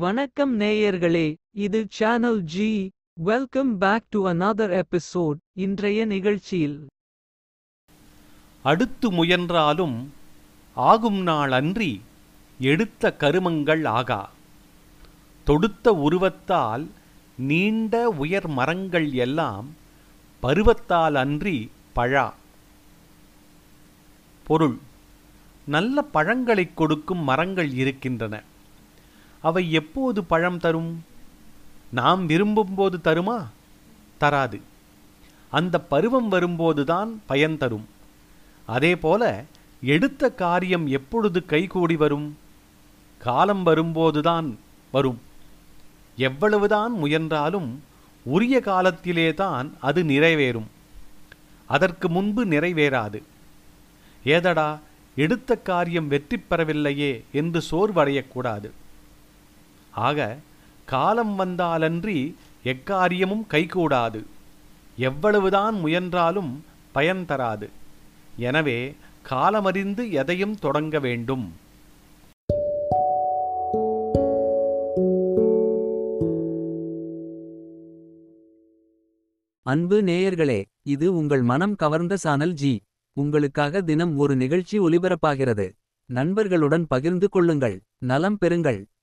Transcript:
வணக்கம் நேயர்களே இது channel G welcome back to another episode இன்றைய நிகழ்ச்சியில் அடுத்து முயன்றாலும் ஆகும் நாள் அன்றி எடுத்த கருமங்கள் ஆகா தொடுத்த உருவத்தால் நீண்ட உயர் மரங்கள் எல்லாம் பருவத்தால் அன்றி பழா பொருள் நல்ல பழங்களைக் கொடுக்கும் மரங்கள் இருக்கின்றன அவை எப்போது பழம் தரும் நாம் விரும்பும்போது தருமா தராது அந்த பருவம் வரும்போதுதான் பயன் தரும் அதேபோல எடுத்த காரியம் எப்பொழுது கைகூடி வரும் காலம் வரும்போதுதான் வரும் எவ்வளவுதான் முயன்றாலும் உரிய காலத்திலேதான் அது நிறைவேறும் அதற்கு முன்பு நிறைவேறாது ஏதடா எடுத்த காரியம் வெற்றி பெறவில்லையே என்று சோர்வடையக்கூடாது ஆக காலம் வந்தாலன்றி எக்காரியமும் கைகூடாது எவ்வளவுதான் முயன்றாலும் பயன் தராது எனவே காலமறிந்து எதையும் தொடங்க வேண்டும் அன்பு நேயர்களே இது உங்கள் மனம் கவர்ந்த சானல் ஜி உங்களுக்காக தினம் ஒரு நிகழ்ச்சி ஒலிபரப்பாகிறது நண்பர்களுடன் பகிர்ந்து கொள்ளுங்கள் நலம் பெறுங்கள்